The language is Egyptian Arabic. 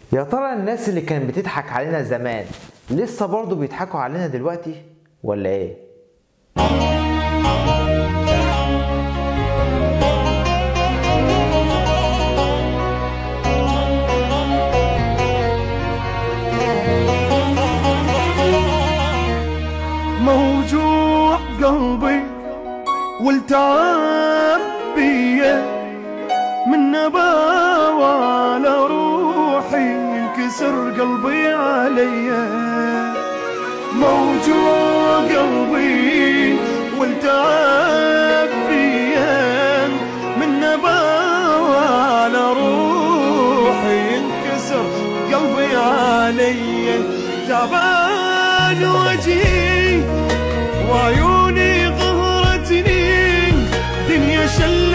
يا ترى الناس اللي كانت بتضحك علينا زمان لسه برضه بيضحكوا علينا دلوقتي ولا ايه موجوع قلبي والتعب بيا من نباوى على روحي ينكسر قلبي عليا موجوع قلبي والتعب بيا من نباوى على روحي ينكسر قلبي عليا تعبان وجهي وعيوني ظهرتني دنيا شل